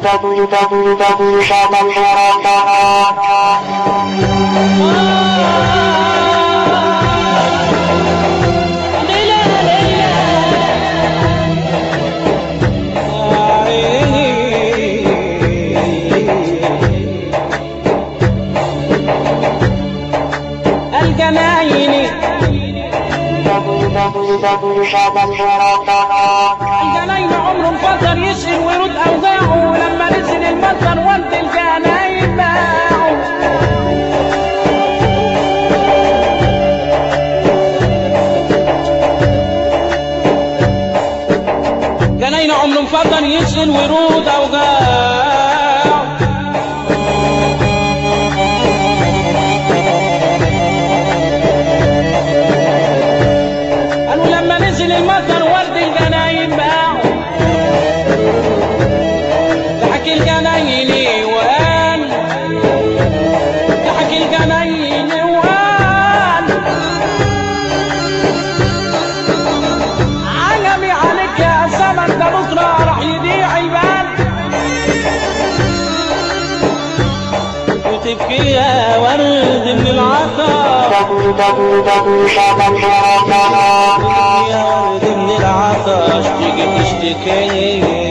الجناين الجناين عمره فتر يشهر ويرد اوجاعه لما نزل المطر ورد الجناين باعه جناين عمره فتر يشهر ويرد اوجاعه قالوا لما نزل المطر ورد الجناين باعوا ضحك الجناين وقال ضحك الجناين وقال عجبي عليك يا سمك ده بكره راح يضيع البال وتبكي يا ورد من العطر يا ورد من العطش تيجي تشتكي